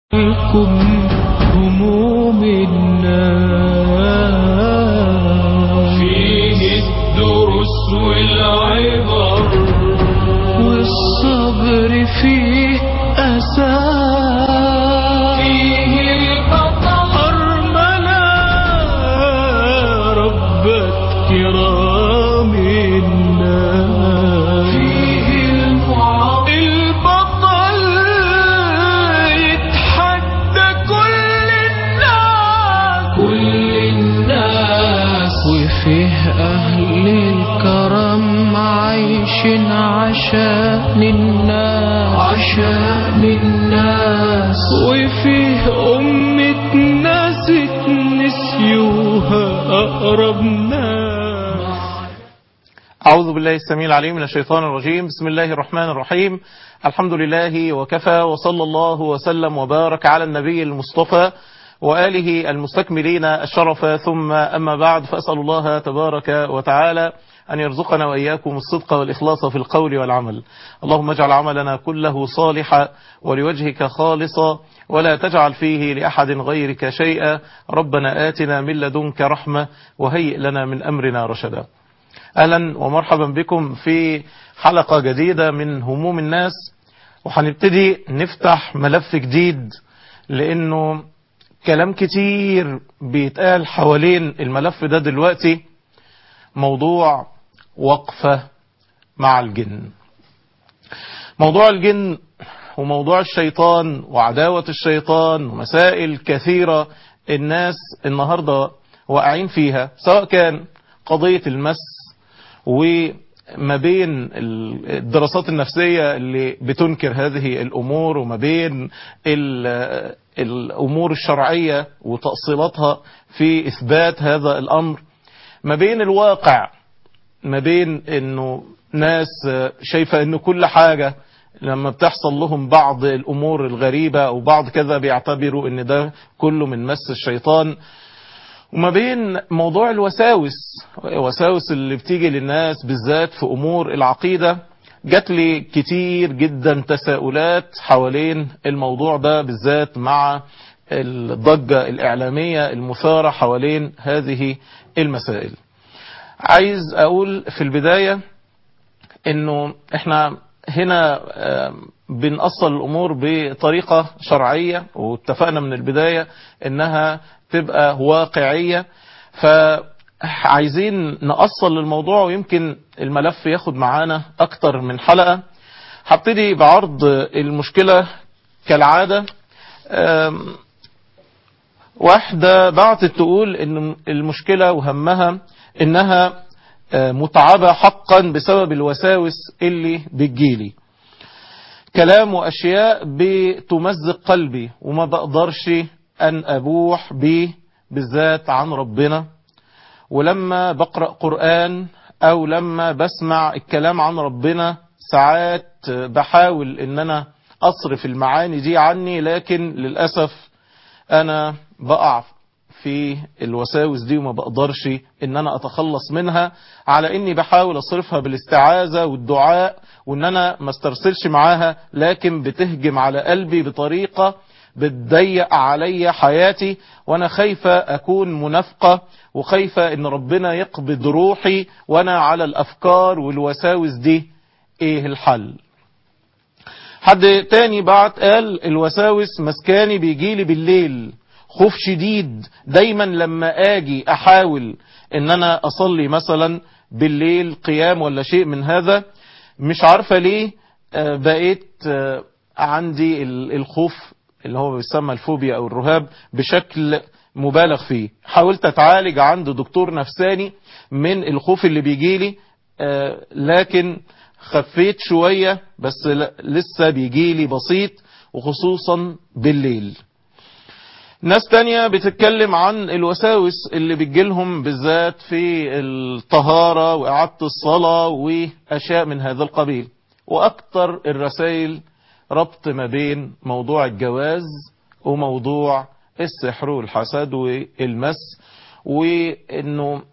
عنكم هموم الناس فيه الدروس والعبر والصبر فيه أساس فيه البطل أرمنا ربت كرام الناس فيه المعاق البطل يتحدى كل الناس كل الناس وفيه أهل الكرم عايشين عشان الناس عشان الناس وفيه أمة ناس نسيوها أقرب ناس أعوذ بالله السميع العليم من الشيطان الرجيم بسم الله الرحمن الرحيم الحمد لله وكفى وصلى الله وسلم وبارك على النبي المصطفى وآله المستكملين الشرف ثم أما بعد فأسأل الله تبارك وتعالى أن يرزقنا وإياكم الصدق والإخلاص في القول والعمل اللهم اجعل عملنا كله صالحا ولوجهك خالصا ولا تجعل فيه لأحد غيرك شيئا ربنا آتنا من لدنك رحمة وهيئ لنا من أمرنا رشدا اهلا ومرحبا بكم في حلقة جديدة من هموم الناس وهنبتدي نفتح ملف جديد لانه كلام كتير بيتقال حوالين الملف ده دلوقتي موضوع وقفة مع الجن موضوع الجن وموضوع الشيطان وعداوة الشيطان ومسائل كثيرة الناس النهاردة واقعين فيها سواء كان قضية المس وما بين الدراسات النفسية اللي بتنكر هذه الأمور وما بين ال- الأمور الشرعية وتأصيلاتها في إثبات هذا الأمر ما بين الواقع ما بين انه ناس شايفة انه كل حاجة لما بتحصل لهم بعض الامور الغريبة او بعض كذا بيعتبروا ان ده كله من مس الشيطان وما بين موضوع الوساوس وساوس اللي بتيجي للناس بالذات في امور العقيدة جات لي كتير جدا تساؤلات حوالين الموضوع ده بالذات مع الضجة الإعلامية المثارة حوالين هذه المسائل عايز أقول في البداية إنه إحنا هنا آم، بنأصل الأمور بطريقة شرعية واتفقنا من البداية إنها تبقى واقعية فعايزين نأصل الموضوع ويمكن الملف ياخد معانا أكتر من حلقة هبتدي بعرض المشكلة كالعادة آم، واحدة بعتت تقول ان المشكلة وهمها انها آه، متعبة حقا بسبب الوساوس اللي بتجيلي كلام واشياء بتمزق قلبي وما بقدرش ان ابوح بيه بالذات عن ربنا ولما بقرأ قرآن او لما بسمع الكلام عن ربنا ساعات بحاول ان انا اصرف المعاني دي عني لكن للأسف انا بقع في الوساوس دي وما بقدرش ان انا اتخلص منها على اني بحاول اصرفها بالاستعاذة والدعاء وان انا ما استرسلش معاها لكن بتهجم على قلبي بطريقة بتضيق علي حياتي وانا خايفة اكون منافقة وخايفة ان ربنا يقبض روحي وانا على الافكار والوساوس دي ايه الحل حد تاني بعت قال الوساوس مسكاني بيجيلي بالليل خوف شديد دايما لما اجي احاول ان انا اصلي مثلا بالليل قيام ولا شيء من هذا مش عارفة ليه آه، بقيت آه، عندي ال- الخوف اللي هو بيسمى الفوبيا او الرهاب بشكل مبالغ فيه حاولت اتعالج عند دكتور نفساني من الخوف اللي بيجيلي آه، لكن خفيت شوية بس ل- لسه بيجيلي بسيط وخصوصا بالليل ناس تانية بتتكلم عن الوساوس اللي بتجيلهم بالذات في الطهارة وإعادة الصلاة وأشياء من هذا القبيل وأكتر الرسائل ربط ما بين موضوع الجواز وموضوع السحر والحسد والمس وإنه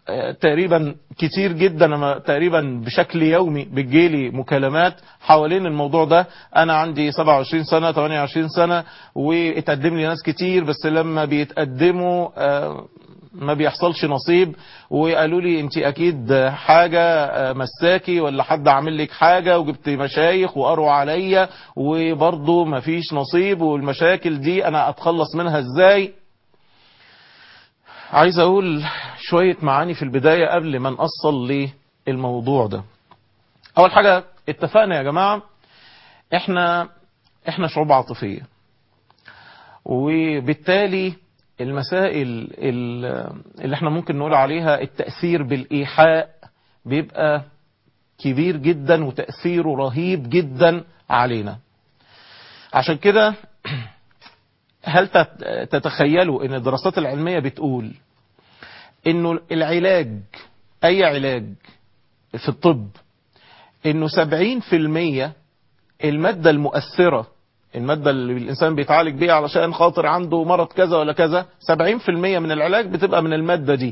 آه، تقريبا كتير جدا أنا تقريبا بشكل يومي بتجيلي مكالمات حوالين الموضوع ده انا عندي 27 سنة 28 سنة واتقدم لي ناس كتير بس لما بيتقدموا آه، ما بيحصلش نصيب وقالوا لي انت اكيد حاجة آه، مساكي ولا حد عامل لك حاجة وجبت مشايخ وقروا عليا وبرضه ما فيش نصيب والمشاكل دي انا اتخلص منها ازاي عايز اقول شوية معاني في البداية قبل ما نأصل للموضوع ده اول حاجة اتفقنا يا جماعة احنا احنا شعوب عاطفية وبالتالي المسائل ال- اللي احنا ممكن نقول عليها التأثير بالإيحاء بيبقى كبير جدا وتأثيره رهيب جدا علينا عشان كده هل تت- تتخيلوا ان الدراسات العلمية بتقول انه العلاج اي علاج في الطب انه 70% المادة المؤثرة المادة اللي الإنسان بيتعالج بيها علشان خاطر عنده مرض كذا ولا كذا 70% من العلاج بتبقى من المادة دي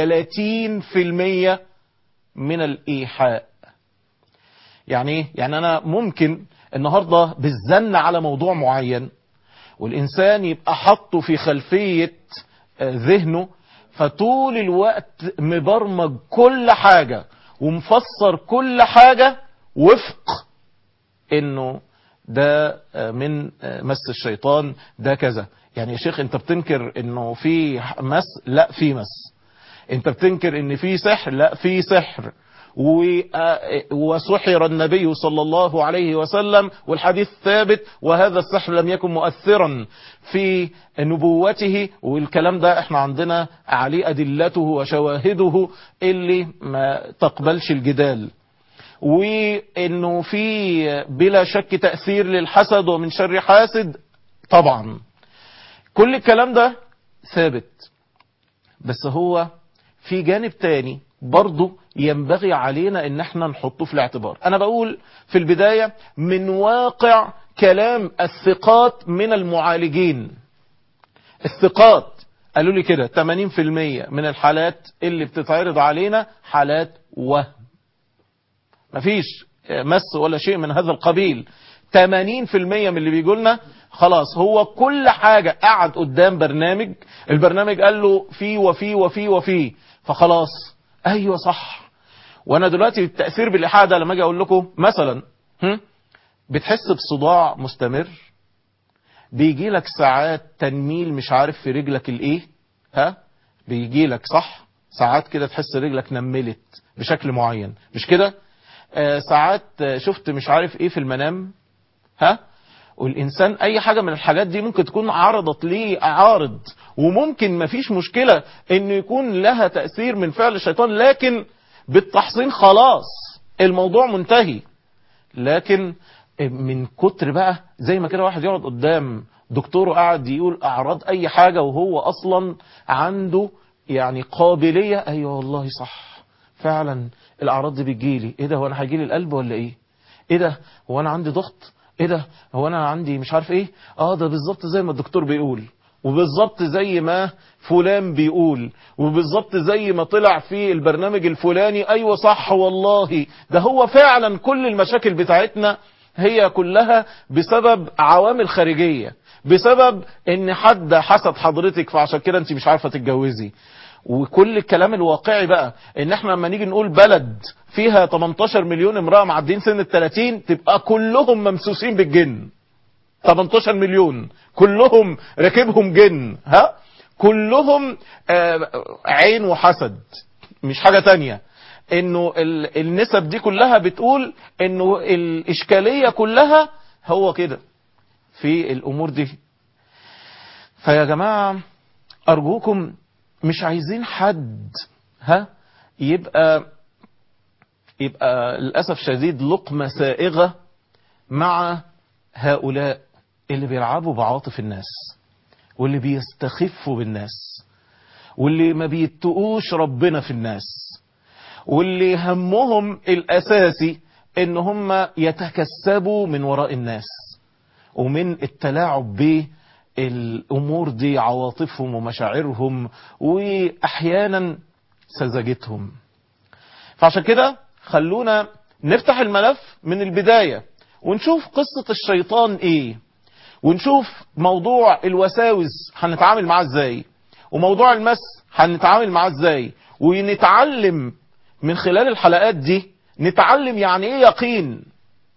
و30% من الإيحاء يعني ايه؟ يعني أنا ممكن النهاردة بالزن على موضوع معين والإنسان يبقى حطه في خلفية آه، ذهنه فطول الوقت مبرمج كل حاجة ومفسر كل حاجة وفق انه ده آه، من آه، مس الشيطان ده كذا يعني يا شيخ انت بتنكر انه في مس لا في مس انت بتنكر ان في سحر لا في سحر و- آه، وسحر النبي صلى الله عليه وسلم والحديث ثابت وهذا السحر لم يكن مؤثرا في نبوته والكلام ده احنا عندنا عليه ادلته وشواهده اللي ما تقبلش الجدال وانه في بلا شك تأثير للحسد ومن شر حاسد طبعا كل الكلام ده ثابت بس هو في جانب تاني برضه ينبغي علينا ان احنا نحطه في الاعتبار انا بقول في البداية من واقع كلام الثقات من المعالجين الثقات قالوا لي كده 80% من الحالات اللي بتتعرض علينا حالات وهم مفيش مس ولا شيء من هذا القبيل 80% من اللي بيجوا لنا خلاص هو كل حاجة قعد قدام برنامج البرنامج قال له في وفي وفي وفي فخلاص ايوه صح وانا دلوقتي التأثير بالإيحاء ده لما اجي اقول لكم مثلا هم؟ بتحس بصداع مستمر بيجي لك ساعات تنميل مش عارف في رجلك الايه ها بيجي لك صح ساعات كده تحس رجلك نملت بشكل معين مش كده آه ساعات آه، شفت مش عارف ايه في المنام ها والإنسان أي حاجة من الحاجات دي ممكن تكون عرضت ليه عارض وممكن مفيش مشكلة إنه يكون لها تأثير من فعل الشيطان لكن بالتحصين خلاص الموضوع منتهي لكن من كتر بقى زي ما كده واحد يقعد قدام دكتوره قاعد يقول أعراض أي حاجة وهو أصلا عنده يعني قابلية أيوة والله صح فعلا الأعراض دي بتجيلي إيه ده هو أنا هيجيلي القلب ولا إيه إيه ده هو أنا عندي ضغط ايه ده هو انا عندي مش عارف ايه اه ده بالظبط زي ما الدكتور بيقول وبالظبط زي ما فلان بيقول وبالظبط زي ما طلع في البرنامج الفلاني ايوه صح والله ده هو فعلا كل المشاكل بتاعتنا هي كلها بسبب عوامل خارجية بسبب ان حد حسد حضرتك فعشان كده انت مش عارفة تتجوزي وكل الكلام الواقعي بقى ان احنا لما نيجي نقول بلد فيها 18 مليون امرأة معدين سن ال 30 تبقى كلهم ممسوسين بالجن 18 مليون كلهم راكبهم جن ها كلهم آه عين وحسد مش حاجة تانية انه ال- النسب دي كلها بتقول انه الاشكالية كلها هو كده في الامور دي فيا جماعة ارجوكم مش عايزين حد ها يبقى يبقى للأسف شديد لقمة سائغة مع هؤلاء اللي بيلعبوا بعواطف الناس واللي بيستخفوا بالناس واللي ما بيتقوش ربنا في الناس واللي همهم الأساسي ان هم يتكسبوا من وراء الناس ومن التلاعب بالأمور دي عواطفهم ومشاعرهم وأحيانا سذجتهم فعشان كده خلونا نفتح الملف من البداية ونشوف قصة الشيطان ايه ونشوف موضوع الوساوس هنتعامل معاه ازاي وموضوع المس هنتعامل معاه ازاي ونتعلم من خلال الحلقات دي نتعلم يعني ايه يقين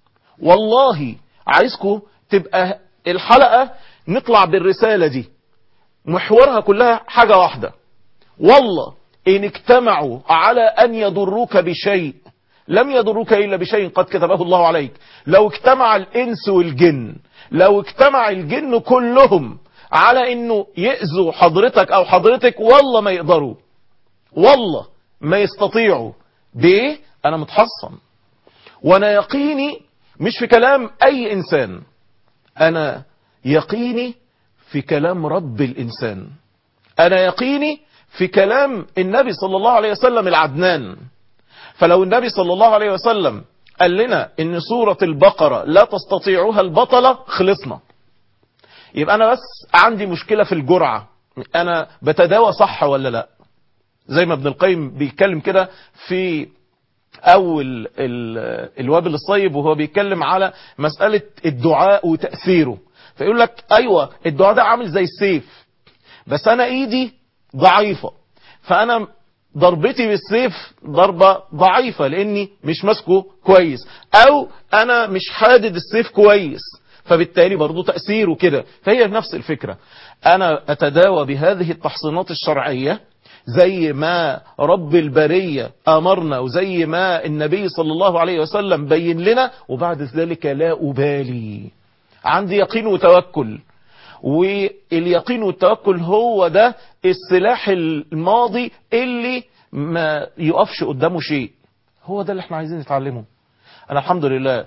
والله عايزكم تبقى الحلقة نطلع بالرسالة دي محورها كلها حاجة واحدة والله إن اجتمعوا على أن يضروك بشيء لم يضروك إلا بشيء قد كتبه الله عليك لو اجتمع الإنس والجن لو اجتمع الجن كلهم على أنه يأذوا حضرتك أو حضرتك والله ما يقدروا والله ما يستطيعوا بإيه أنا متحصن وأنا يقيني مش في كلام أي إنسان أنا يقيني في كلام رب الإنسان أنا يقيني في كلام النبي صلى الله عليه وسلم العدنان فلو النبي صلى الله عليه وسلم قال لنا ان سورة البقرة لا تستطيعها البطلة خلصنا يبقى انا بس عندي مشكلة في الجرعة انا بتداوى صح ولا لا زي ما ابن القيم بيتكلم كده في اول الوابل الصيب وهو بيتكلم على مسألة الدعاء وتأثيره فيقول لك ايوه الدعاء ده عامل زي السيف بس انا ايدي ضعيفة فانا ضربتي بالسيف ضربة ضعيفة لاني مش ماسكه كويس او انا مش حادد السيف كويس فبالتالي برضو تأثيره كده فهي نفس الفكرة انا اتداوى بهذه التحصينات الشرعية زي ما رب البرية امرنا وزي ما النبي صلى الله عليه وسلم بين لنا وبعد ذلك لا ابالي عندي يقين وتوكل واليقين والتوكل هو ده السلاح الماضي اللي ما يقفش قدامه شيء هو ده اللي احنا عايزين نتعلمه انا الحمد لله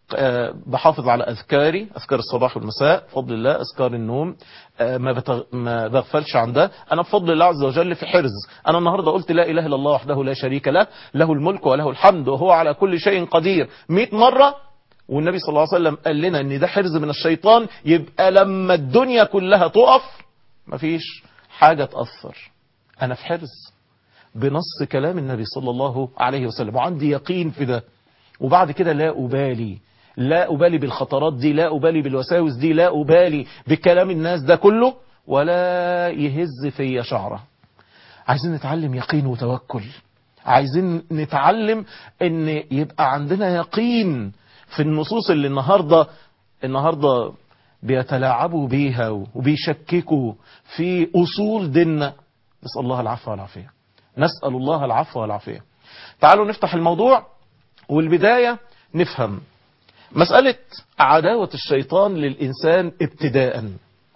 بحافظ على اذكاري اذكار الصباح والمساء بفضل الله اذكار النوم ما, بتغ... ما بغفلش عن ده انا بفضل الله عز وجل في حرز انا النهارده قلت لا اله الا الله وحده لا شريك له له الملك وله الحمد وهو على كل شيء قدير 100 مره والنبي صلى الله عليه وسلم قال لنا ان ده حرز من الشيطان يبقى لما الدنيا كلها تقف مفيش حاجة تأثر انا في حرز بنص كلام النبي صلى الله عليه وسلم وعندي يقين في ده وبعد كده لا أبالي لا أبالي بالخطرات دي لا أبالي بالوساوس دي لا أبالي بكلام الناس ده كله ولا يهز في شعره عايزين نتعلم يقين وتوكل عايزين نتعلم ان يبقى عندنا يقين في النصوص اللي النهاردة النهاردة بيتلاعبوا بيها وبيشككوا في أصول ديننا نسأل الله العفو والعافية نسأل الله العفو والعافية تعالوا نفتح الموضوع والبداية نفهم مسألة عداوة الشيطان للإنسان ابتداء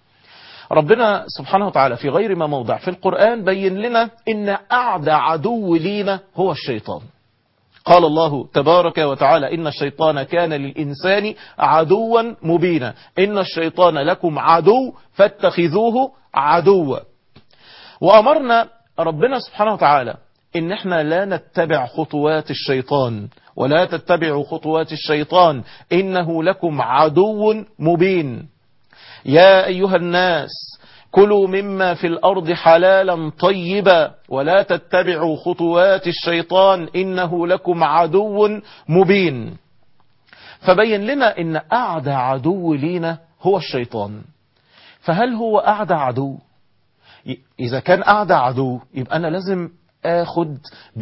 ربنا سبحانه وتعالى في غير ما موضع في القرآن بين لنا إن أعدى عدو لينا هو الشيطان قال الله تبارك وتعالى إن الشيطان كان للإنسان عدوا مبينا إن الشيطان لكم عدو فاتخذوه عدوا وأمرنا ربنا سبحانه وتعالى إن احنا لا نتبع خطوات الشيطان ولا تتبعوا خطوات الشيطان إنه لكم عدو مبين يا أيها الناس كلوا مما في الأرض حلالا طيبا ولا تتبعوا خطوات الشيطان إنه لكم عدو مبين فبين لنا إن أعدى عدو لينا هو الشيطان فهل هو أعدى عدو إذا كان أعدى عدو يبقى أنا لازم أخد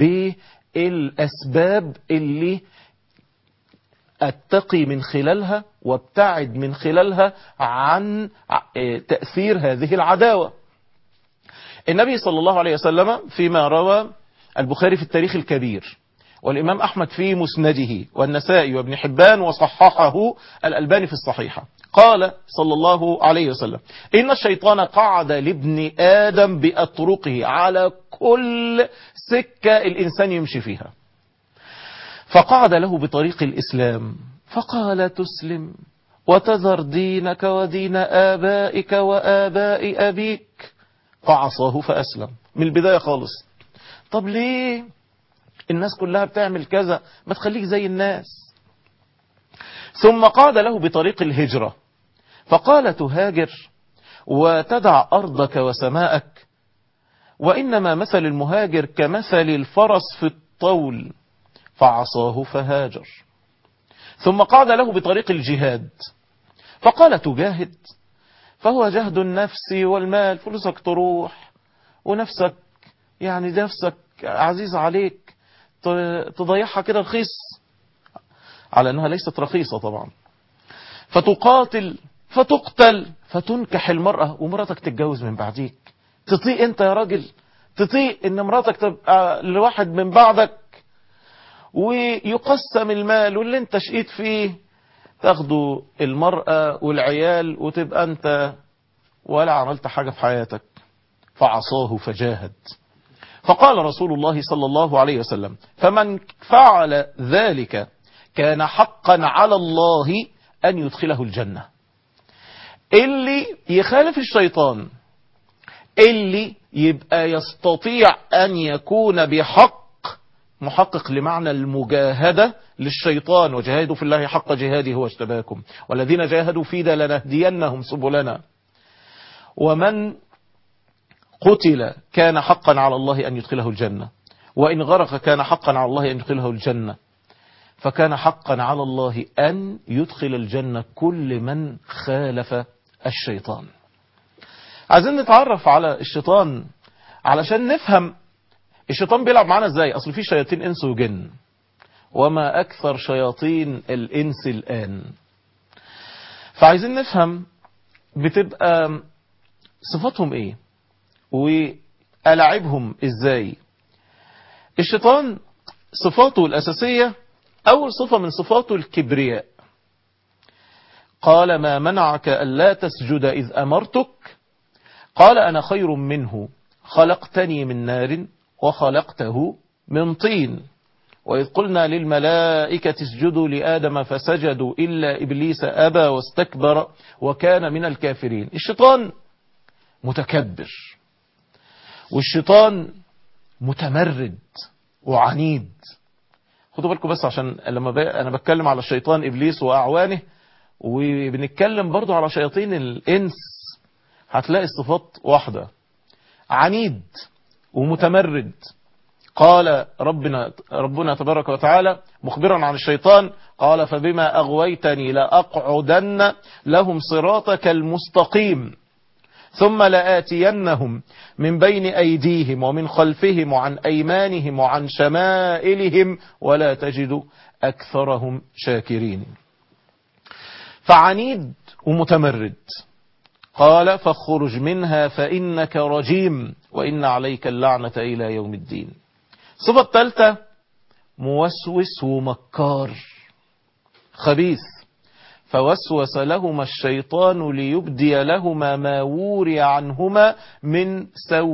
بالأسباب اللي اتقي من خلالها وابتعد من خلالها عن تأثير هذه العداوة النبي صلى الله عليه وسلم فيما روى البخاري في التاريخ الكبير والإمام أحمد في مسنده والنسائي وابن حبان وصححه الألباني في الصحيحة قال صلى الله عليه وسلم إن الشيطان قعد لابن آدم بأطرقه على كل سكة الإنسان يمشي فيها فقعد له بطريق الإسلام فقال تسلم وتذر دينك ودين آبائك وآباء أبيك فعصاه فأسلم من البداية خالص طب ليه الناس كلها بتعمل كذا ما تخليك زي الناس ثم قعد له بطريق الهجرة فقال تهاجر وتدع أرضك وسماءك وإنما مثل المهاجر كمثل الفرس في الطول فعصاه فهاجر ثم قعد له بطريق الجهاد فقال تجاهد فهو جهد النفس والمال فلوسك تروح ونفسك يعني نفسك عزيز عليك تضيعها كده رخيص على أنها ليست رخيصة طبعا فتقاتل فتقتل فتنكح المرأة ومراتك تتجوز من بعديك تطيق انت يا راجل تطيق ان مراتك تبقى لواحد من بعدك ويقسم المال واللي انت شقيت فيه تاخدوا المرأة والعيال وتبقى انت ولا عملت حاجة في حياتك فعصاه فجاهد فقال رسول الله صلى الله عليه وسلم فمن فعل ذلك كان حقا على الله أن يدخله الجنة اللي يخالف الشيطان اللي يبقى يستطيع أن يكون بحق محقق لمعنى المجاهدة للشيطان وجاهدوا في الله حق جهاده هو اجتباكم والذين جاهدوا فينا لنهدينهم سبلنا ومن قتل كان حقا على الله أن يدخله الجنة وإن غرق كان حقا على الله أن يدخله الجنة فكان حقا على الله أن يدخل الجنة كل من خالف الشيطان عايزين نتعرف على الشيطان علشان نفهم الشيطان بيلعب معانا ازاي اصل في شياطين انس وجن وما اكثر شياطين الانس الان فعايزين نفهم بتبقى صفاتهم ايه والعبهم ازاي الشيطان صفاته الاساسية اول صفة من صفاته الكبرياء قال ما منعك ألا تسجد إذ أمرتك قال أنا خير منه خلقتني من نار وخلقته من طين وإذ قلنا للملائكة اسجدوا لآدم فسجدوا إلا إبليس أبى واستكبر وكان من الكافرين الشيطان متكبر والشيطان متمرد وعنيد خدوا بالكم بس عشان لما أنا بتكلم على الشيطان إبليس وأعوانه وبنتكلم برضو على شياطين الإنس هتلاقي الصفات واحدة عنيد ومتمرد قال ربنا ربنا تبارك وتعالى مخبرا عن الشيطان قال فبما أغويتني لأقعدن لهم صراطك المستقيم ثم لآتينهم من بين أيديهم ومن خلفهم وعن أيمانهم وعن شمائلهم ولا تجد أكثرهم شاكرين فعنيد ومتمرد قال فاخرج منها فإنك رجيم وإن عليك اللعنة إلى يوم الدين صفة الثالثة موسوس ومكار خبيث فوسوس لهما الشيطان ليبدي لهما ما وري عنهما من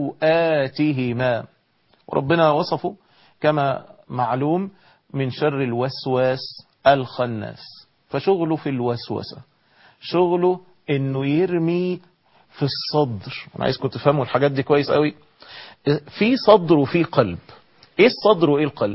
سوآتهما وربنا وصفه كما معلوم من شر الوسواس الخناس فشغله في الوسوسة شغله انه يرمي في الصدر انا عايزكم تفهموا الحاجات دي كويس قوي في صدر وفي قلب ايه الصدر وايه القلب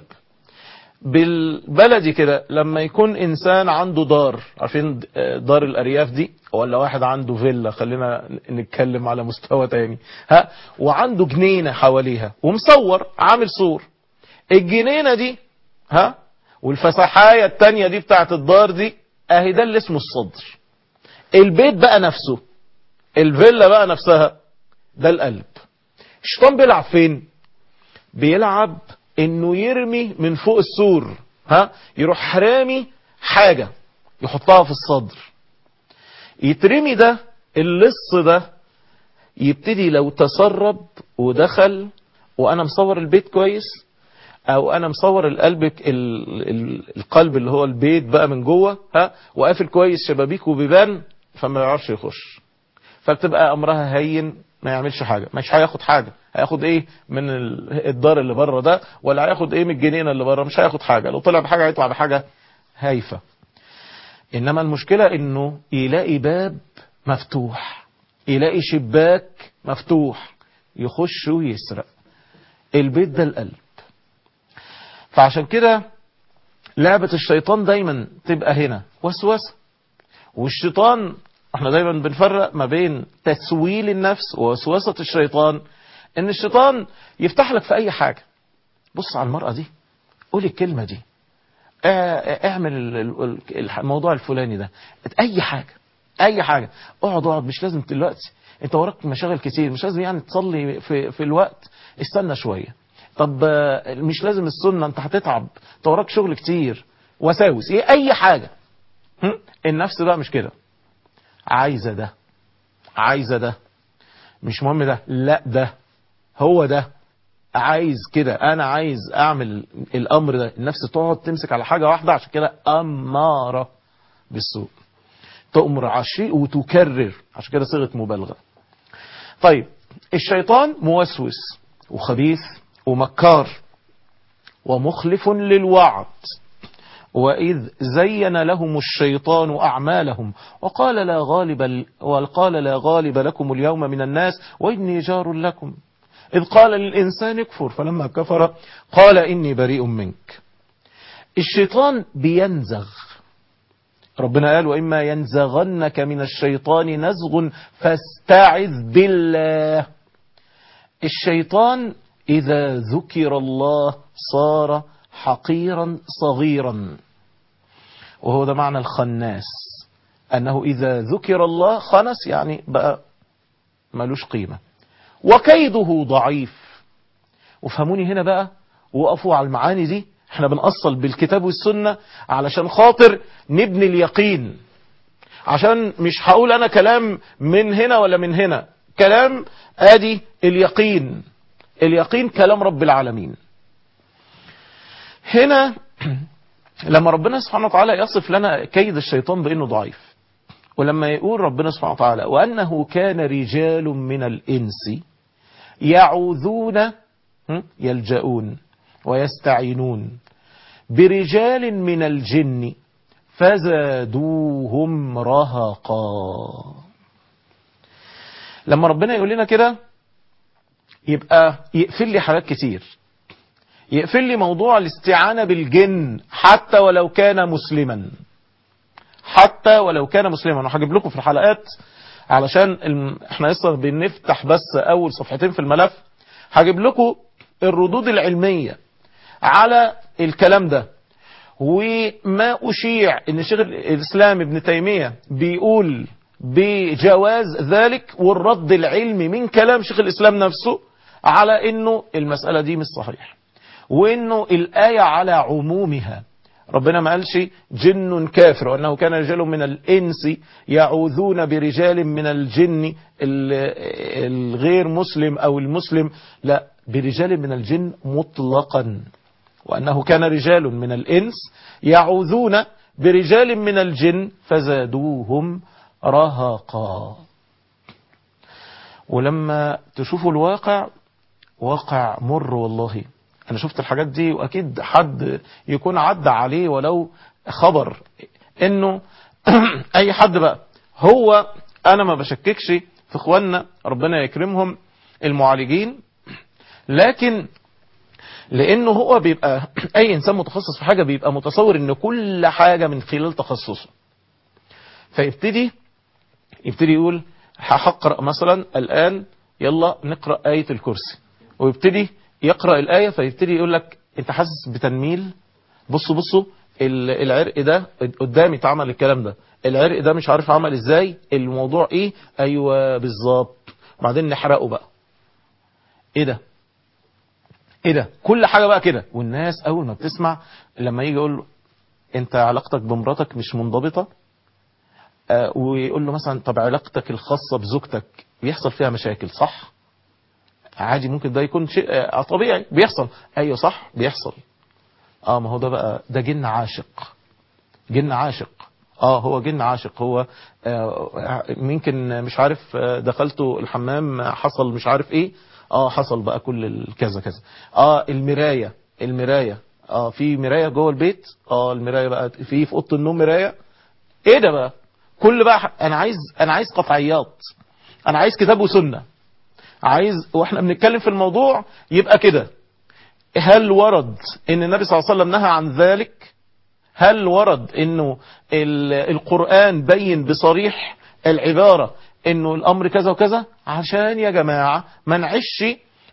بالبلدي كده لما يكون انسان عنده دار عارفين دار الارياف دي ولا واحد عنده فيلا خلينا نتكلم على مستوى تاني ها وعنده جنينه حواليها ومصور عامل سور الجنينه دي ها والفسحايه التانية دي بتاعت الدار دي اهي ده اللي اسمه الصدر البيت بقى نفسه الفيلا بقى نفسها ده القلب الشيطان بيلعب فين بيلعب انه يرمي من فوق السور ها يروح رامي حاجة يحطها في الصدر يترمي ده اللص ده يبتدي لو تسرب ودخل وانا مصور البيت كويس او انا مصور القلب القلب اللي هو البيت بقى من جوه ها وقافل كويس شبابيك وبيبان فما يعرفش يخش فبتبقى امرها هين ما يعملش حاجة مش هياخد حاجة هياخد ايه من الدار اللي بره ده ولا هياخد ايه من الجنينة اللي بره مش هياخد حاجة لو طلع بحاجة هيطلع بحاجة هايفة انما المشكلة انه يلاقي باب مفتوح يلاقي شباك مفتوح يخش ويسرق البيت ده القلب فعشان كده لعبة الشيطان دايما تبقى هنا وسوسة والشيطان احنا دايما بنفرق ما بين تسويل النفس ووسوسة الشيطان ان الشيطان يفتح لك في اي حاجة بص على المرأة دي قول الكلمة دي آه، اعمل ال- ال- ال- الموضوع الفلاني ده اي حاجة اي حاجة اقعد اقعد مش لازم دلوقتي انت وراك مشاغل كتير مش لازم يعني تصلي في, في الوقت استنى شوية طب آه، مش لازم السنة انت هتتعب انت وراك شغل كتير وساوس ايه اي حاجة هم؟ النفس بقى مش كده عايزة ده عايزة ده مش مهم ده لا ده هو ده عايز كده انا عايز اعمل الامر ده النفس تقعد تمسك على حاجة واحدة عشان كده امارة بالسوء تؤمر على الشيء وتكرر عشان كده صيغة مبالغة طيب الشيطان موسوس وخبيث ومكار ومخلف للوعد وإذ زين لهم الشيطان أعمالهم وقال لا غالب وقال لا غالب لكم اليوم من الناس وإني جار لكم إذ قال للإنسان اكفر فلما كفر قال إني بريء منك الشيطان بينزغ ربنا قال وإما ينزغنك من الشيطان نزغ فاستعذ بالله الشيطان إذا ذكر الله صار حقيرا صغيرا وهو ده معنى الخناس أنه إذا ذكر الله خنس يعني بقى ملوش قيمة وكيده ضعيف وفهموني هنا بقى وقفوا على المعاني دي احنا بنأصل بالكتاب والسنة علشان خاطر نبني اليقين عشان مش هقول انا كلام من هنا ولا من هنا كلام ادي اليقين اليقين كلام رب العالمين هنا لما ربنا سبحانه وتعالى يصف لنا كيد الشيطان بانه ضعيف ولما يقول ربنا سبحانه وتعالى وانه كان رجال من الانس يعوذون يلجؤون ويستعينون برجال من الجن فزادوهم رهقا لما ربنا يقول لنا كده يبقى يقفل لي حاجات كتير يقفل لي موضوع الاستعانة بالجن حتى ولو كان مسلما حتى ولو كان مسلما انا هجيب لكم في الحلقات علشان الم... احنا لسه بنفتح بس اول صفحتين في الملف هجيب لكم الردود العلمية على الكلام ده وما أشيع ان شيخ الإسلام ابن تيمية بيقول بجواز ذلك والرد العلمي من كلام شيخ الإسلام نفسه على انه المسألة دي مش صحيح وانه الآية على عمومها ربنا ما قالش جن كافر وأنه كان رجال من الإنس يعوذون برجال من الجن الغير مسلم أو المسلم لا برجال من الجن مطلقا وأنه كان رجال من الإنس يعوذون برجال من الجن فزادوهم رهقا ولما تشوفوا الواقع واقع مر والله أنا شفت الحاجات دي وأكيد حد يكون عدى عليه ولو خبر إنه أي حد بقى هو أنا ما بشككش في إخواننا ربنا يكرمهم المعالجين لكن لانه هو بيبقى اي انسان متخصص في حاجة بيبقى متصور ان كل حاجة من خلال تخصصه فيبتدي يبتدي يقول هقرأ مثلا الان يلا نقرأ آية الكرسي ويبتدي يقرأ الآية فيبتدي يقول لك انت حاسس بتنميل بصوا بصوا العرق ده قدامي اتعمل الكلام ده العرق ده مش عارف عمل ازاي الموضوع ايه ايوه بالظبط بعدين نحرقه بقى ايه ده ايه ده كل حاجة بقى كده والناس اول ما بتسمع لما يجي يقول له انت علاقتك بمراتك مش منضبطة آه ويقول له مثلا طب علاقتك الخاصة بزوجتك بيحصل فيها مشاكل صح عادي ممكن ده يكون شيء آه طبيعي بيحصل ايوه صح بيحصل اه ما هو ده بقى ده جن عاشق جن عاشق اه هو جن عاشق هو آه ممكن مش عارف دخلته الحمام حصل مش عارف ايه اه حصل بقى كل الكذا كذا اه المراية المراية اه في مراية جوه البيت اه المراية بقى في في اوضه النوم مراية ايه ده بقى كل بقى انا عايز انا عايز قطعيات انا عايز كتاب وسنة عايز واحنا بنتكلم في الموضوع يبقى كده هل ورد ان النبي صلى الله عليه وسلم نهى عن ذلك هل ورد انه القرآن بين بصريح العبارة انه الامر كذا وكذا عشان يا جماعة ما نعيش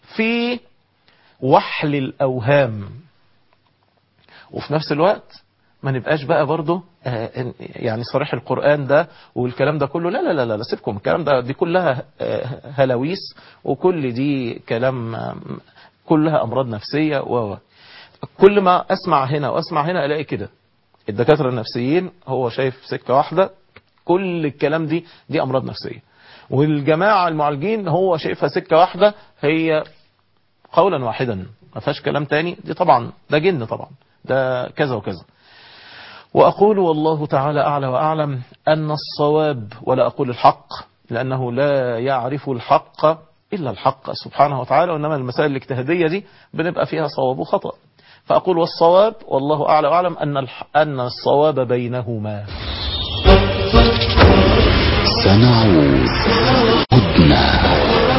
في وحل الأوهام وفي نفس الوقت ما نبقاش بقى برضه آه، يعني صريح القرآن ده والكلام ده كله لا لا لا لا سيبكم الكلام ده دي كلها آه، هلاويس وكل دي كلام آه، كلها أمراض نفسية و كل ما أسمع هنا وأسمع هنا ألاقي كده الدكاترة النفسيين هو شايف سكة واحدة كل الكلام دي دي أمراض نفسية والجماعة المعالجين هو شايفها سكة واحدة هي قولا واحدا ما فيهاش كلام تاني دي طبعا ده جن طبعا ده كذا وكذا وأقول والله تعالى أعلى وأعلم أن الصواب ولا أقول الحق لأنه لا يعرف الحق إلا الحق سبحانه وتعالى وإنما المسائل الاجتهادية دي بنبقى فيها صواب وخطأ فأقول والصواب والله أعلى وأعلم أن الح- أن الصواب بينهما سنعود هدنا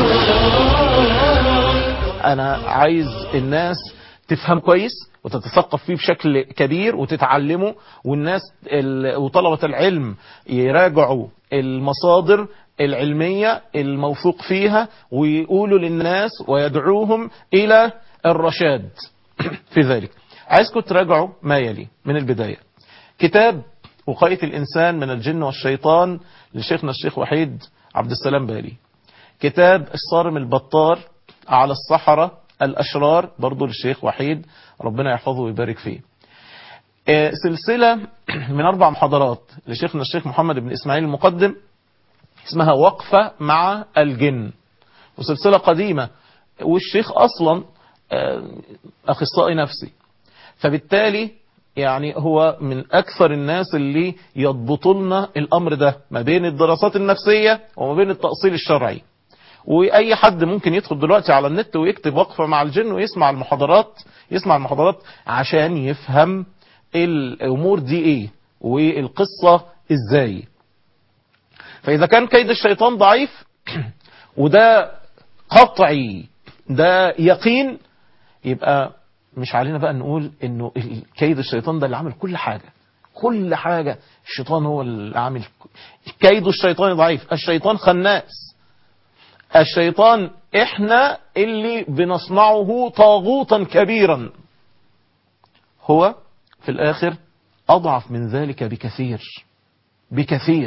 أنا عايز الناس تفهم كويس وتتثقف فيه بشكل كبير وتتعلمه والناس ال- وطلبة العلم يراجعوا المصادر العلمية الموثوق فيها ويقولوا للناس ويدعوهم إلى الرشاد في ذلك عايزكم تراجعوا ما يلي من البداية كتاب وقاية الإنسان من الجن والشيطان لشيخنا الشيخ وحيد عبد السلام بالي كتاب الصارم البطار على الصحراء الأشرار برضو للشيخ وحيد ربنا يحفظه ويبارك فيه آه، سلسلة من أربع محاضرات لشيخنا الشيخ محمد بن إسماعيل المقدم اسمها وقفة مع الجن وسلسلة قديمة والشيخ أصلا آه، أخصائي نفسي فبالتالي يعني هو من أكثر الناس اللي يضبطوا لنا الأمر ده ما بين الدراسات النفسية وما بين التأصيل الشرعي واي حد ممكن يدخل دلوقتي على النت ويكتب وقفه مع الجن ويسمع المحاضرات يسمع المحاضرات عشان يفهم الامور دي ايه والقصه ازاي فاذا كان كيد الشيطان ضعيف وده قطعي ده يقين يبقى مش علينا بقى نقول انه كيد الشيطان ده اللي عمل كل حاجه كل حاجه الشيطان هو اللي عامل كيد الشيطان ضعيف الشيطان خناس الشيطان احنا اللي بنصنعه طاغوتا كبيرا هو في الاخر اضعف من ذلك بكثير بكثير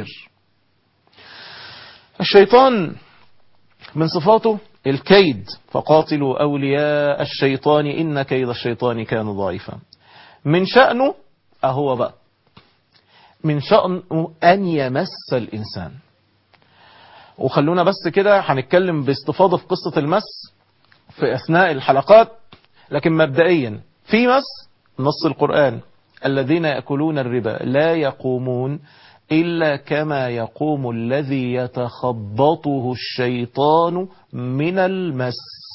الشيطان من صفاته الكيد فقاتلوا اولياء الشيطان ان كيد الشيطان كان ضعيفا من شأنه اهو بقى من شأنه ان يمس الانسان وخلونا بس كده هنتكلم باستفاضة في قصة المس في أثناء الحلقات لكن مبدئيا في مس نص القرآن الذين يأكلون الربا لا يقومون إلا كما يقوم الذي يتخبطه الشيطان من المس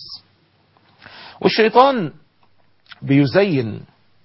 والشيطان بيزين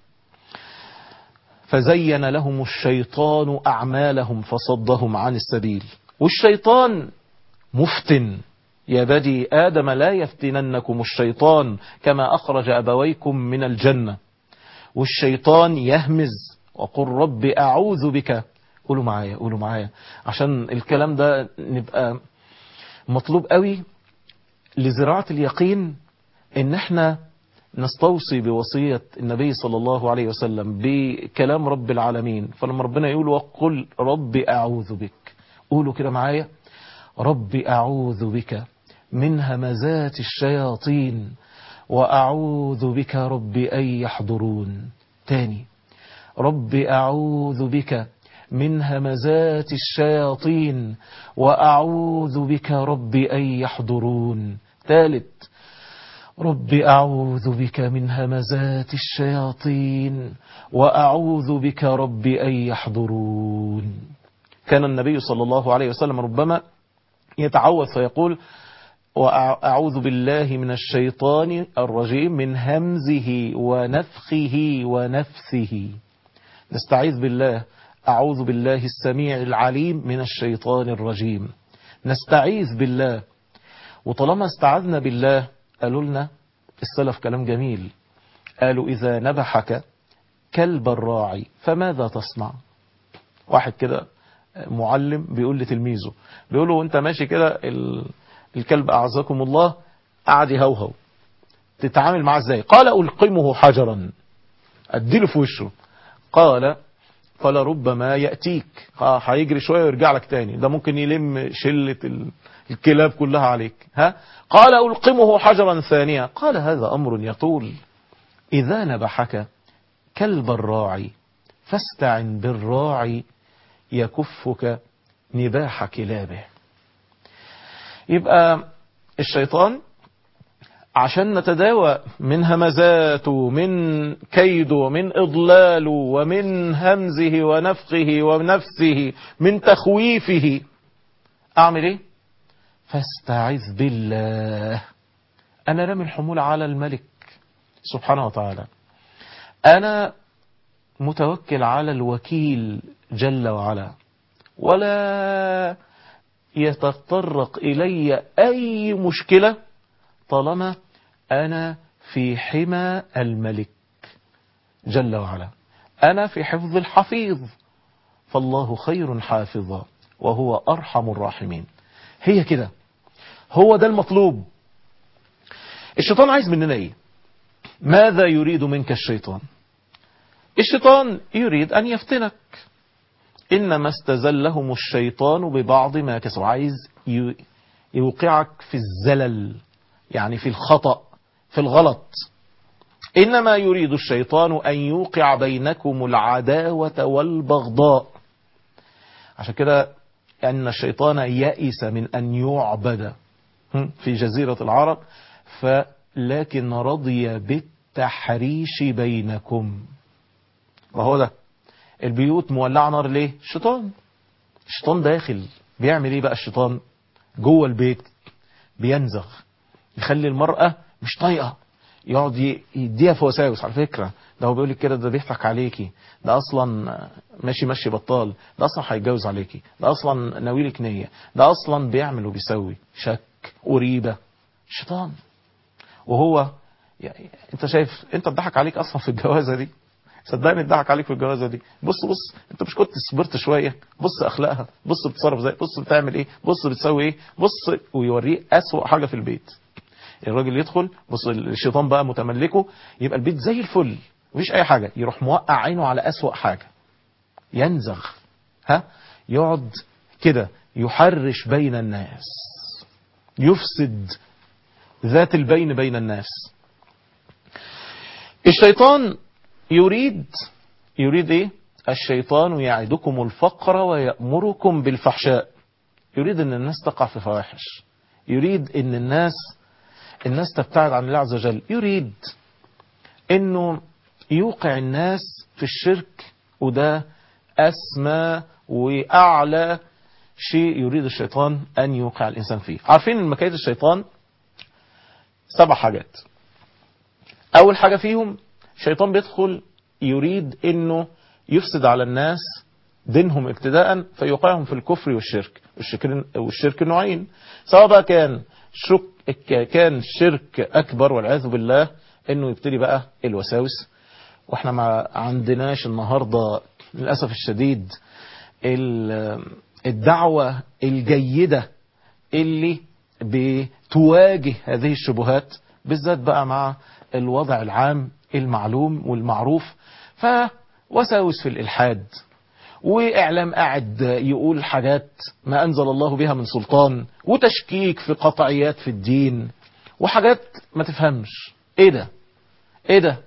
فزين لهم الشيطان أعمالهم فصدهم عن السبيل والشيطان مفتن يا بني آدم لا يفتننكم الشيطان كما أخرج أبويكم من الجنة والشيطان يهمز وقل رب أعوذ بك قولوا معايا قولوا معايا عشان الكلام ده نبقى مطلوب قوي لزراعة اليقين ان احنا نستوصي بوصية النبي صلى الله عليه وسلم بكلام رب العالمين فلما ربنا يقول وقل رب أعوذ بك قولوا كده معايا رب أعوذ بك من همزات الشياطين وأعوذ بك رب أن يحضرون تاني رب أعوذ بك من همزات الشياطين وأعوذ بك رب أن يحضرون ثالث رب أعوذ بك من همزات الشياطين وأعوذ بك رب أن يحضرون كان النبي صلى الله عليه وسلم ربما يتعوذ فيقول وأعوذ بالله من الشيطان الرجيم من همزه ونفخه ونفثه نستعيذ بالله أعوذ بالله السميع العليم من الشيطان الرجيم نستعيذ بالله وطالما استعذنا بالله قالوا لنا السلف كلام جميل قالوا إذا نبحك كلب الراعي فماذا تصنع واحد كده معلم بيقول لتلميذه بيقول له وانت ماشي كده ال- الكلب أعزكم الله قعد يهوهو تتعامل معاه ازاي قال ألقمه حجرا اديله في وشه قال قال ربما يأتيك اه هيجري شوية ويرجع لك تاني ده ممكن يلم شلة ال- الكلاب كلها عليك ها قال ألقمه حجرا ثانية قال هذا أمر يطول إذا نبحك كلب الراعي فاستعن بالراعي يكفك نباح كلابه يبقى الشيطان عشان نتداوى من همزاته من كيده من إضلاله ومن همزه ونفخه ونفسه من تخويفه أعمل إيه فاستعذ بالله أنا رمي الحمول على الملك سبحانه وتعالى أنا متوكل على الوكيل جل وعلا ولا يتطرق إلي أي مشكلة طالما أنا في حمى الملك جل وعلا أنا في حفظ الحفيظ فالله خير حافظا وهو أرحم الراحمين هي كده هو ده المطلوب الشيطان عايز مننا ايه ماذا يريد منك الشيطان الشيطان يريد أن يفتنك إنما استزلهم الشيطان ببعض ما كسبوا عايز ي- يوقعك في الزلل يعني في الخطأ في الغلط إنما يريد الشيطان أن يوقع بينكم العداوة والبغضاء عشان كده أن الشيطان يئس من أن يعبد هم، في جزيرة العرب فلكن رضي بالتحريش بينكم وهو ده البيوت مولعة نار ليه الشيطان الشيطان داخل بيعمل ايه بقى الشيطان جوه البيت بينزغ يخلي المرأة مش طايقة يقعد ي- يديها في وساوس على فكرة ده هو بيقول لك كده ده بيضحك عليكي ده اصلا ماشي ماشي بطال ده اصلا هيتجوز عليكي ده اصلا ناويلك نية ده اصلا بيعمل وبيسوي شك وريبة شيطان وهو يعني انت شايف انت اتضحك عليك اصلا في الجوازة دي صدقني اتضحك عليك في الجوازه دي بص بص انت مش كنت صبرت شويه بص اخلاقها بص بتتصرف ازاي بص بتعمل ايه بص بتسوي ايه بص ويوريه اسوأ حاجه في البيت الراجل يدخل بص الشيطان بقى متملكه يبقى البيت زي الفل مفيش اي حاجه يروح موقع عينه على اسوأ حاجه ينزغ ها يقعد كده يحرش بين الناس يفسد ذات البين بين الناس الشيطان يريد يريد ايه الشيطان يعدكم الفقر ويأمركم بالفحشاء يريد ان الناس تقع في فواحش يريد ان الناس الناس تبتعد عن الله عز وجل يريد انه يوقع الناس في الشرك وده اسمى واعلى شيء يريد الشيطان ان يوقع الانسان فيه عارفين ان مكايد الشيطان سبع حاجات اول حاجة فيهم الشيطان بيدخل يريد انه يفسد على الناس دينهم ابتداء فيوقعهم في الكفر والشرك والشرك, والشرك نوعين سواء بقى كان شك كان شرك اكبر والعياذ بالله انه يبتدي بقى الوساوس واحنا ما عندناش النهارده للاسف الشديد ال- الدعوه الجيده اللي بتواجه هذه الشبهات بالذات بقى مع الوضع العام المعلوم والمعروف فوساوس في الإلحاد وإعلام قاعد يقول حاجات ما أنزل الله بها من سلطان وتشكيك في قطعيات في الدين وحاجات ما تفهمش إيه ده إيه ده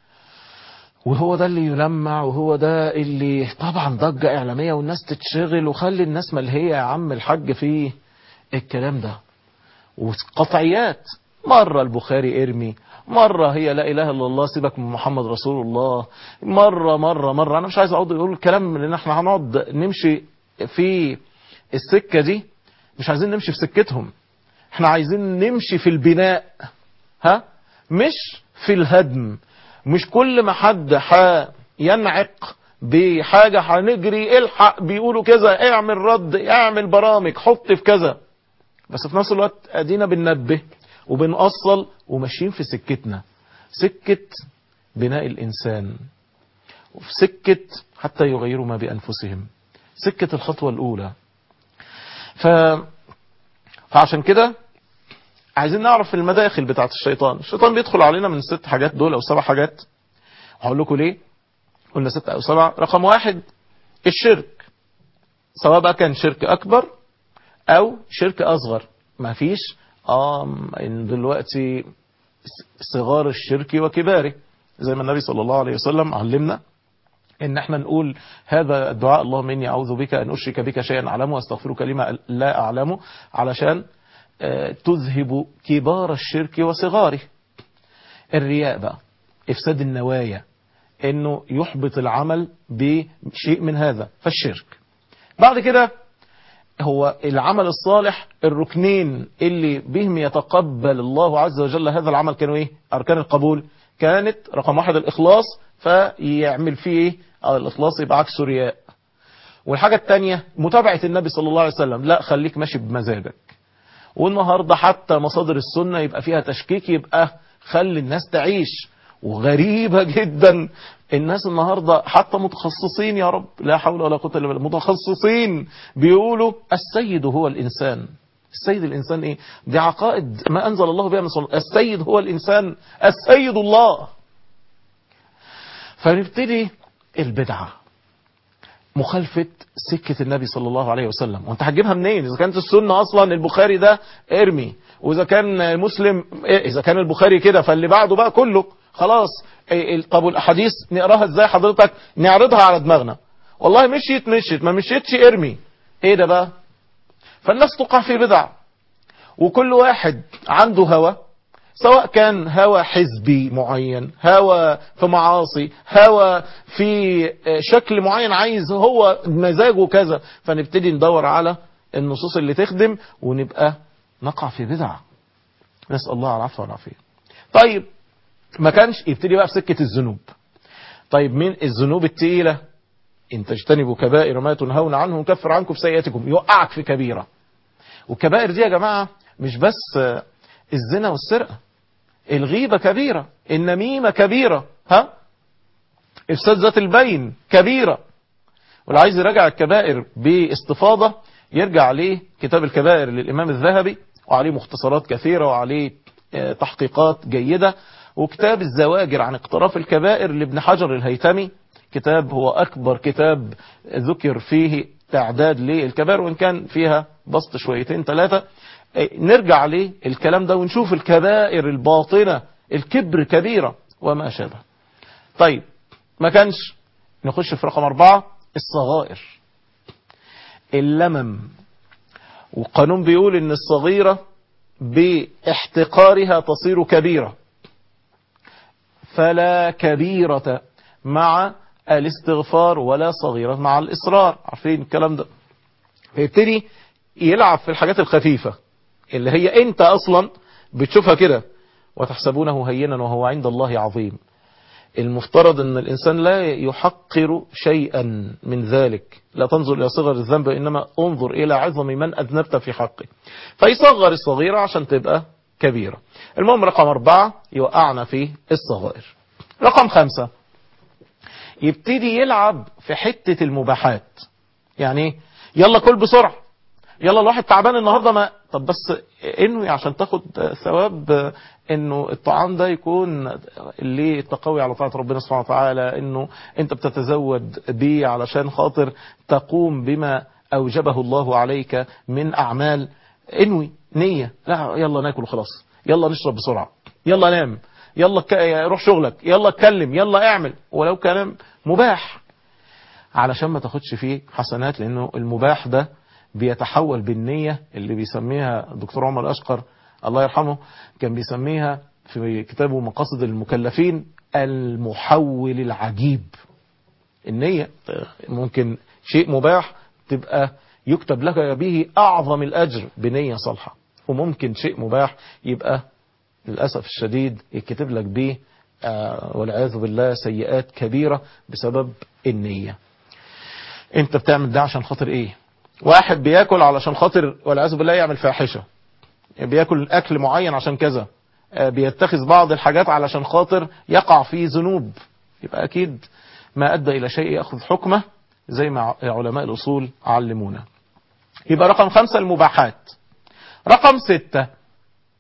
وهو ده اللي يلمع وهو ده اللي طبعا ضجة إعلامية والناس تتشغل وخلي الناس ملهية يا عم الحاج في الكلام ده وقطعيات مرة البخاري ارمي مرة هي لا إله إلا الله سيبك من محمد رسول الله مرة مرة مرة أنا مش عايز أقعد أقول الكلام لأن احنا هنقعد نمشي في السكة دي مش عايزين نمشي في سكتهم احنا عايزين نمشي في البناء ها مش في الهدم مش كل ما حد ينعق بحاجة هنجري الحق بيقولوا كذا اعمل رد اعمل برامج حط في كذا بس في نفس الوقت ادينا بننبه وبنأصل وماشيين في سكتنا سكة بناء الإنسان وفي سكة حتى يغيروا ما بأنفسهم سكة الخطوة الأولى ف... فعشان كده عايزين نعرف المداخل بتاعت الشيطان الشيطان بيدخل علينا من ست حاجات دول او سبع حاجات هقول لكم ليه قلنا ستة او سبعة رقم واحد الشرك سواء بقى كان شرك اكبر او شرك اصغر ما فيش اه ان دلوقتي صغار الشرك وكباره زي ما النبي صلى الله عليه وسلم علمنا ان احنا نقول هذا الدعاء اللهم اني اعوذ بك ان اشرك بك شيئا اعلمه واستغفرك لما لا اعلمه علشان تذهب كبار الشرك وصغاره الرياء بقى افساد النوايا انه يحبط العمل بشيء من هذا فالشرك بعد كده هو العمل الصالح الركنين اللي بهم يتقبل الله عز وجل هذا العمل كانوا ايه اركان القبول كانت رقم واحد الاخلاص فيعمل فيه ايه اه الاخلاص يبقى عكسه رياء والحاجة التانية متابعة النبي صلى الله عليه وسلم لا خليك ماشي بمزاجك والنهاردة حتى مصادر السنة يبقى فيها تشكيك يبقى خلي الناس تعيش وغريبة جدا الناس النهاردة حتى متخصصين يا رب لا حول ولا قوة الا بالله متخصصين بيقولوا السيد هو الإنسان السيد الإنسان إيه دي عقائد ما أنزل الله بها من سلطان السيد هو الإنسان السيد الله فنبتدي البدعة مخالفة سكة النبي صلى الله عليه وسلم وانت هتجيبها منين اذا كانت السنة اصلا البخاري ده ارمي واذا كان مسلم اذا كان البخاري كده فاللي بعده بقى كله خلاص طب الاحاديث نقراها ازاي حضرتك نعرضها على دماغنا والله مشيت مشيت ما مشيتش ارمي ايه ده بقى فالناس تقع في بدع وكل واحد عنده هوى سواء كان هوى حزبي معين هوى في معاصي هوى في شكل معين عايز هو مزاجه كذا فنبتدي ندور على النصوص اللي تخدم ونبقى نقع في بدع نسأل الله العفو والعافية طيب ما كانش يبتدي بقى في سكة الذنوب طيب مين الذنوب التقيلة ان تجتنبوا كبائر ما تنهون عنه نكفر عنكم سيئاتكم يوقعك في كبيرة والكبائر دي يا جماعة مش بس الزنا والسرقة الغيبة كبيرة النميمة كبيرة ها افساد ذات البين كبيرة واللي عايز يراجع الكبائر باستفاضة يرجع عليه كتاب الكبائر للإمام الذهبي وعليه مختصرات كثيرة وعليه تحقيقات جيدة وكتاب الزواجر عن اقتراف الكبائر لابن حجر الهيتمي كتاب هو أكبر كتاب ذكر فيه تعداد للكبائر وإن كان فيها بسط شويتين ثلاثة نرجع عليه الكلام ده ونشوف الكبائر الباطنة الكبر كبيرة وما شابه طيب ما كانش نخش في رقم أربعة الصغائر اللمم والقانون بيقول ان الصغيرة باحتقارها تصير كبيرة فلا كبيرة مع الاستغفار ولا صغيرة مع الإصرار عارفين الكلام ده فيبتدي يلعب في الحاجات الخفيفة اللي هي انت اصلا بتشوفها كده وتحسبونه هينا وهو عند الله عظيم المفترض ان الانسان لا يحقر شيئا من ذلك لا تنظر الى صغر الذنب انما انظر الى عظم من اذنبت في حقه فيصغر الصغيرة عشان تبقى كبيرة المهم رقم اربعة يوقعنا في الصغائر رقم خمسة يبتدي يلعب في حتة المباحات يعني يلا كل بسرعة يلا الواحد تعبان النهاردة ما طب بس انوي عشان تاخد ثواب انه الطعام ده يكون ليه التقوي على طاعة ربنا سبحانه وتعالى انه انت بتتزود بيه علشان خاطر تقوم بما اوجبه الله عليك من اعمال انوي نية لا يلا ناكل وخلاص يلا نشرب بسرعة يلا نام يلا ك... روح شغلك يلا اتكلم يلا اعمل ولو كلام مباح علشان ما تاخدش فيه حسنات لانه المباح ده بيتحول بالنية اللي بيسميها الدكتور عمر أشقر الله يرحمه كان بيسميها في كتابه مقاصد المكلفين المحول العجيب النية ممكن شيء مباح تبقى يكتب لك به أعظم الأجر بنية صالحة وممكن شيء مباح يبقى للأسف الشديد يكتب لك به والعياذ بالله سيئات كبيرة بسبب النية انت بتعمل ده عشان خاطر ايه واحد بياكل علشان خاطر والعياذ بالله يعمل فاحشة بياكل اكل معين عشان كذا بيتخذ بعض الحاجات علشان خاطر يقع في ذنوب يبقى اكيد ما ادى الى شيء ياخذ حكمه زي ما علماء الاصول علمونا يبقى رقم خمسة المباحات رقم ستة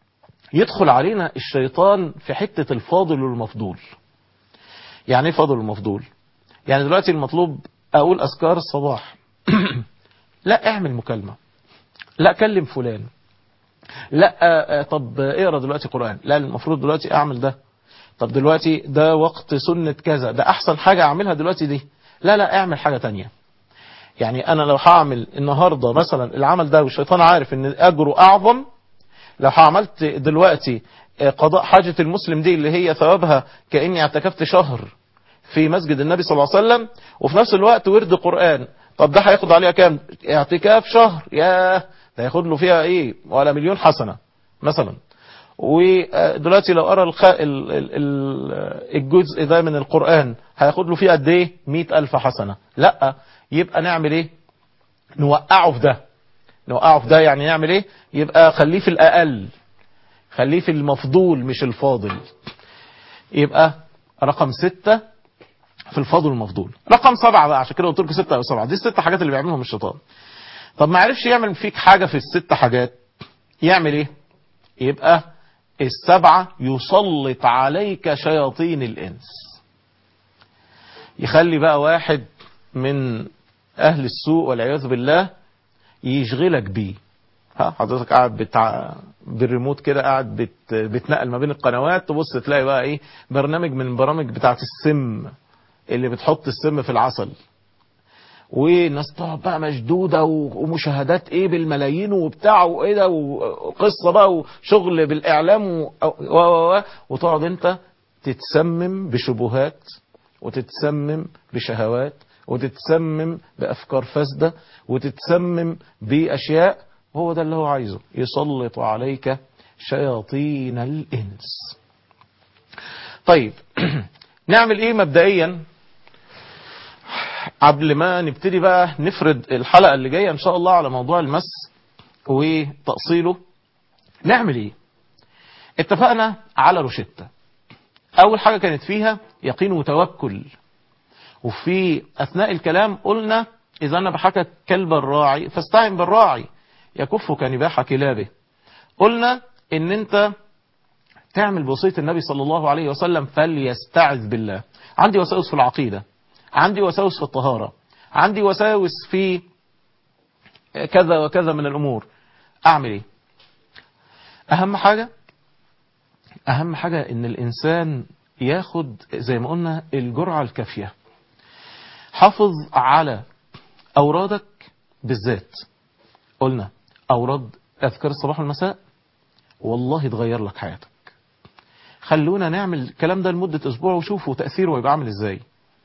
يدخل علينا الشيطان في حتة الفاضل والمفضول يعني ايه فاضل والمفضول يعني دلوقتي المطلوب اقول اذكار الصباح لا اعمل مكالمة لا كلم فلان لا آه، آه، طب اقرا دلوقتي قرآن لا المفروض دلوقتي اعمل ده طب دلوقتي ده وقت سنة كذا ده احسن حاجة اعملها دلوقتي دي لا لا اعمل حاجة تانية يعني انا لو هعمل النهاردة مثلا العمل ده والشيطان عارف ان اجره اعظم لو عملت دلوقتي آه، قضاء حاجة المسلم دي اللي هي ثوابها كأني اعتكفت شهر في مسجد النبي صلى الله عليه وسلم وفي نفس الوقت ورد قرآن طب ده هياخد عليها كام اعتكاف شهر ياه ده هياخد له فيها ايه ولا مليون حسنة مثلا ودلوقتي لو قرا الخ... ال... ال... ال- الجزء ده من القرآن هياخد له فيه قد ايه 100000 حسنة لا يبقى نعمل ايه نوقعه في ده نوقعه في ده يعني نعمل ايه يبقى خليه في الاقل خليه في المفضول مش الفاضل يبقى رقم ستة في الفاضل والمفضول رقم سبعة بقى عشان كده قلت لكم ستة او سبعة دي الست حاجات اللي بيعملهم الشيطان طب ما عرفش يعمل فيك حاجة في الست حاجات يعمل ايه يبقى السبعة يسلط عليك شياطين الانس يخلي بقى واحد من اهل السوء والعياذ بالله يشغلك بيه ها حضرتك قاعد بتاع بالريموت كده قاعد بت... بتنقل ما بين القنوات تبص تلاقي بقى ايه برنامج من البرامج بتاعت السم اللي بتحط السم في العسل والناس تقعد بقى مشدودة و- ومشاهدات ايه بالملايين وبتاع وايه ده وقصة بقى وشغل بالاعلام و... و... و... و... وتقعد انت تتسمم بشبهات وتتسمم بشهوات وتتسمم بأفكار فاسدة وتتسمم بأشياء هو ده اللي هو عايزه يسلط عليك شياطين الإنس طيب نعمل ايه مبدئيا قبل ما نبتدي بقى نفرد الحلقة اللي جاية ان شاء الله على موضوع المس وتأصيله نعمل ايه اتفقنا على روشتة اول حاجة كانت فيها يقين وتوكل وفي اثناء الكلام قلنا اذا انا بحكى كلب الراعي فاستعن بالراعي يكفك نباح كلابه قلنا ان انت تعمل بوصية النبي صلى الله عليه وسلم فليستعذ بالله عندي وساوس في العقيدة عندي وساوس في الطهارة عندي وساوس في كذا وكذا من الأمور أعمل إيه أهم حاجة أهم حاجة إن الإنسان ياخد زي ما قلنا الجرعة الكافية حافظ على أورادك بالذات قلنا أوراد أذكار الصباح والمساء والله تغير لك حياتك خلونا نعمل الكلام ده لمدة أسبوع وشوفوا تأثيره هيبقى عامل إزاي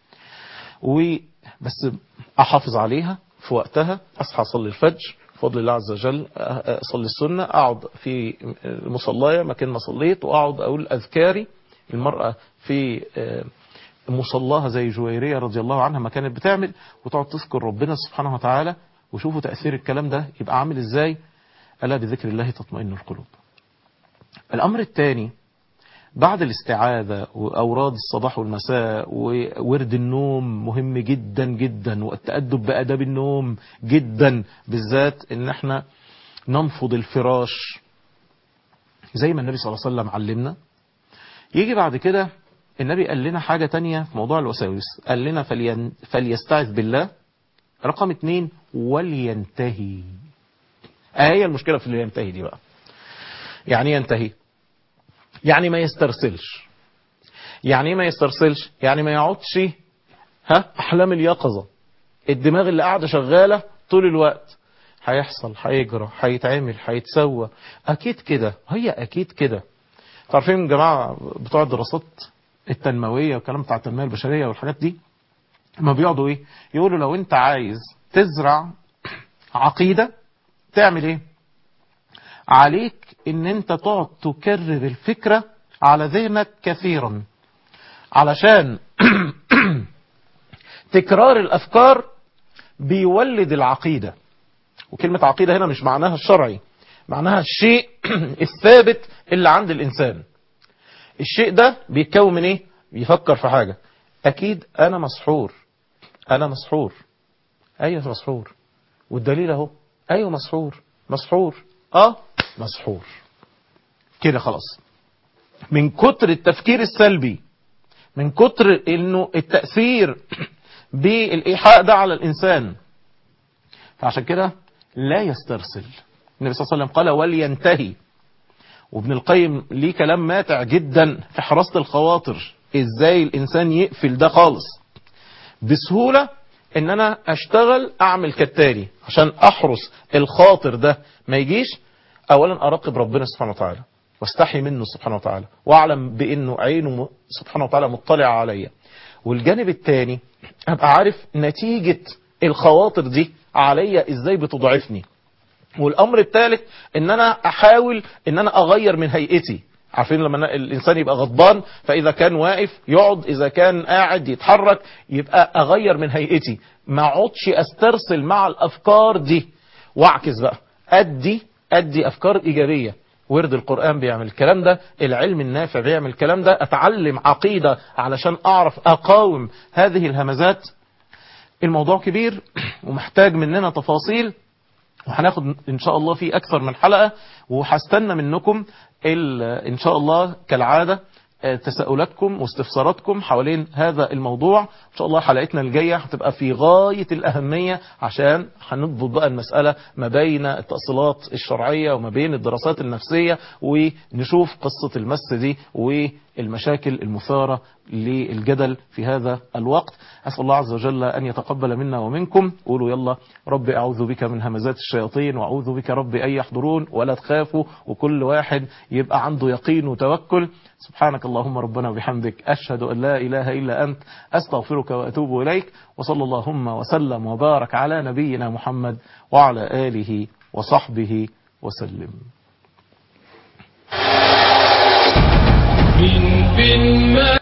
وبس أحافظ عليها في وقتها أصحى أصلي الفجر بفضل الله عز وجل أصلي السنة أقعد في مصلاية مكان ما صليت وأقعد أقول أذكاري المرأة في مصلاها زي جويرية رضي الله عنها ما كانت بتعمل وتقعد تذكر ربنا سبحانه وتعالى وشوفوا تأثير الكلام ده يبقى عامل إزاي ألا بذكر الله تطمئن القلوب الأمر الثاني بعد الاستعاذة وأوراد الصباح والمساء وورد النوم مهم جدا جدا والتأدب بأداب النوم جدا بالذات ان احنا ننفض الفراش زي ما النبي صلى الله عليه وسلم علمنا يجي بعد كده النبي قال لنا حاجة تانية في موضوع الوساوس قال لنا فلين فليستعذ بالله رقم اتنين ولينتهي اه هي المشكلة في اللي ينتهي دي بقى يعني ينتهي يعني ما يسترسلش يعني ايه ما يسترسلش يعني ما يقعدش ها احلام اليقظة الدماغ اللي قاعدة شغالة طول الوقت هيحصل هيجرى هيتعمل هيتسوى اكيد كده هي اكيد كده تعرفين جماعة بتوع الدراسات التنموية والكلام بتاع التنمية البشرية والحاجات دي ما بيقعدوا ايه يقولوا لو انت عايز تزرع عقيدة تعمل ايه عليك ان انت تقعد تكرر الفكرة على ذهنك كثيرا علشان تكرار الافكار بيولد العقيدة وكلمة عقيدة هنا مش معناها الشرعي معناها الشيء الثابت اللي عند الانسان الشيء ده بيتكون من ايه بيفكر في حاجة اكيد انا مسحور انا مسحور ايوه مسحور والدليل اهو ايوه مسحور مسحور اه مسحور كده خلاص من كتر التفكير السلبي من كتر انه التأثير بالإيحاء ده على الإنسان فعشان كده لا يسترسل النبي صلى الله عليه وسلم قال ولينتهي وابن القيم ليه كلام ماتع جدا في حراسة الخواطر ازاي الانسان يقفل ده خالص بسهولة ان انا اشتغل اعمل كالتالي عشان احرس الخاطر ده ما يجيش اولا اراقب ربنا سبحانه وتعالى واستحي منه سبحانه وتعالى واعلم بانه عينه سبحانه وتعالى مطلع عليا والجانب الثاني ابقى عارف نتيجة الخواطر دي عليا ازاي بتضعفني والامر الثالث ان انا احاول ان انا اغير من هيئتي عارفين لما الانسان يبقى غضبان فاذا كان واقف يقعد اذا كان قاعد يتحرك يبقى اغير من هيئتي ما اقعدش استرسل مع الافكار دي واعكس بقى ادي ادي افكار ايجابيه ورد القرآن بيعمل الكلام ده العلم النافع بيعمل الكلام ده اتعلم عقيدة علشان اعرف اقاوم هذه الهمزات الموضوع كبير ومحتاج مننا تفاصيل وهناخد ان شاء الله في اكثر من حلقة وهستنى منكم ان شاء الله كالعادة تساؤلاتكم واستفساراتكم حوالين هذا الموضوع ان شاء الله حلقتنا الجاية هتبقى في غاية الاهمية عشان هنضبط بقى المسألة ما بين التأصيلات الشرعية وما بين الدراسات النفسية ونشوف قصة المس دي والمشاكل المثارة للجدل في هذا الوقت أسأل الله عز وجل أن يتقبل منا ومنكم قولوا يلا رب أعوذ بك من همزات الشياطين وأعوذ بك رب أن يحضرون ولا تخافوا وكل واحد يبقى عنده يقين وتوكل سبحانك اللهم ربنا وبحمدك أشهد أن لا إله إلا أنت أستغفرك وأتوب إليك وصلى اللهم وسلم وبارك على نبينا محمد وعلى آله وصحبه وسلم من بن ما